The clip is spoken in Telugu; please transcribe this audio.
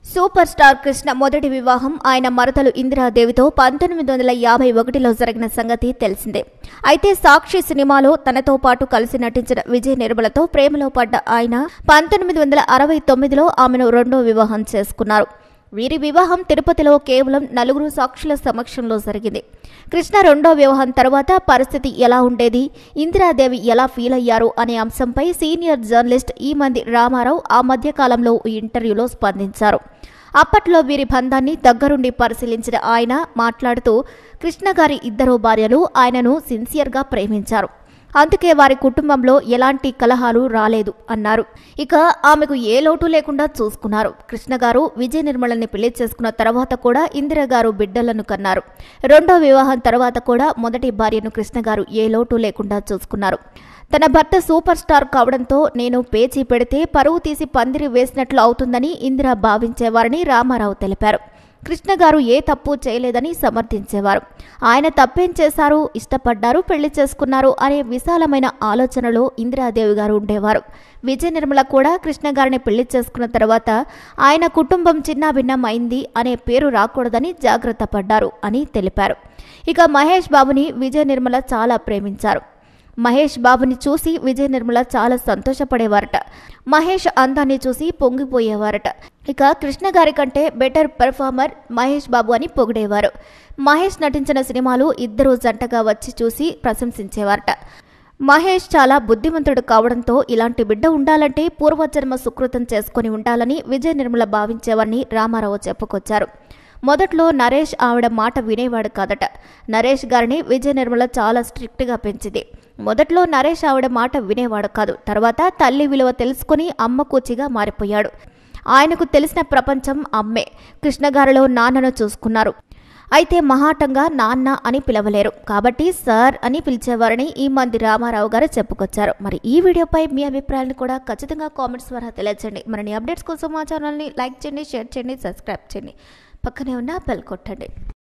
సూపర్ స్టార్ కృష్ణ మొదటి వివాహం ఆయన మరదలు ఇందిరాదేవితో పంతొమ్మిది వందల యాభై ఒకటిలో జరిగిన సంగతి తెలిసిందే అయితే సాక్షి సినిమాలో తనతో పాటు కలిసి నటించిన విజయ్ నిర్మలతో ప్రేమలో పడ్డ ఆయన పంతొమ్మిది వందల అరవై తొమ్మిదిలో ఆమెను రెండో వివాహం చేసుకున్నారు వీరి వివాహం తిరుపతిలో కేవలం నలుగురు సాక్షుల సమక్షంలో జరిగింది కృష్ణ రెండో వివాహం తర్వాత పరిస్థితి ఎలా ఉండేది ఇందిరాదేవి ఎలా ఫీల్ అయ్యారు అనే అంశంపై సీనియర్ జర్నలిస్ట్ ఈ మంది రామారావు ఆ మధ్య కాలంలో ఈ ఇంటర్వ్యూలో స్పందించారు అప్పట్లో వీరి బంధాన్ని దగ్గరుండి పరిశీలించిన ఆయన మాట్లాడుతూ కృష్ణ గారి ఇద్దరు భార్యలు ఆయనను సిన్సియర్గా ప్రేమించారు అందుకే వారి కుటుంబంలో ఎలాంటి కలహాలు రాలేదు అన్నారు ఇక ఆమెకు ఏ లోటు లేకుండా చూసుకున్నారు కృష్ణ గారు విజయ నిర్మలని పెళ్లి చేసుకున్న తర్వాత కూడా ఇందిర గారు బిడ్డలను కన్నారు రెండో వివాహం తర్వాత కూడా మొదటి భార్యను కృష్ణ గారు ఏ లోటు లేకుండా చూసుకున్నారు తన భర్త సూపర్ స్టార్ కావడంతో నేను పేచీ పెడితే పరువు తీసి పందిరి వేసినట్లు అవుతుందని ఇందిర భావించేవారని రామారావు తెలిపారు కృష్ణ గారు ఏ తప్పు చేయలేదని సమర్థించేవారు ఆయన తప్పేం చేశారు ఇష్టపడ్డారు పెళ్లి చేసుకున్నారు అనే విశాలమైన ఆలోచనలో ఇందిరాదేవి గారు ఉండేవారు విజయ నిర్మల కూడా కృష్ణ గారిని పెళ్లి చేసుకున్న తర్వాత ఆయన కుటుంబం చిన్నాభిన్నం అయింది అనే పేరు రాకూడదని జాగ్రత్త పడ్డారు అని తెలిపారు ఇక మహేష్ బాబుని విజయ నిర్మల చాలా ప్రేమించారు మహేష్ బాబుని చూసి విజయ నిర్మల చాలా సంతోషపడేవారట మహేష్ అందాన్ని చూసి పొంగిపోయేవారట ఇక కృష్ణ గారి కంటే బెటర్ పెర్ఫార్మర్ మహేష్ బాబు అని పొగిడేవారు మహేష్ నటించిన సినిమాలు ఇద్దరు జంటగా వచ్చి చూసి ప్రశంసించేవారట మహేష్ చాలా బుద్ధిమంతుడు కావడంతో ఇలాంటి బిడ్డ ఉండాలంటే పూర్వజన్మ సుకృతం చేసుకుని ఉండాలని విజయ నిర్మల భావించేవారని రామారావు చెప్పుకొచ్చారు మొదట్లో నరేష్ ఆవిడ మాట వినేవాడు కాదట నరేష్ గారిని విజయ నిర్మల చాలా స్ట్రిక్ట్గా పెంచింది మొదట్లో నరేష్ ఆవిడ మాట వినేవాడు కాదు తర్వాత తల్లి విలువ తెలుసుకుని అమ్మ కూచిగా మారిపోయాడు ఆయనకు తెలిసిన ప్రపంచం అమ్మే కృష్ణగారిలో నాన్నను చూసుకున్నారు అయితే మహాటంగా నాన్న అని పిలవలేరు కాబట్టి సార్ అని పిలిచేవారని ఈ మంది రామారావు గారు చెప్పుకొచ్చారు మరి ఈ వీడియోపై మీ అభిప్రాయాలను కూడా ఖచ్చితంగా కామెంట్స్ ద్వారా తెలియజేయండి మరిన్ని అప్డేట్స్ కోసం మా ఛానల్ని లైక్ చేయండి షేర్ చేయండి సబ్స్క్రైబ్ చేయండి పక్కనే ఉన్న బెల్ కొట్టండి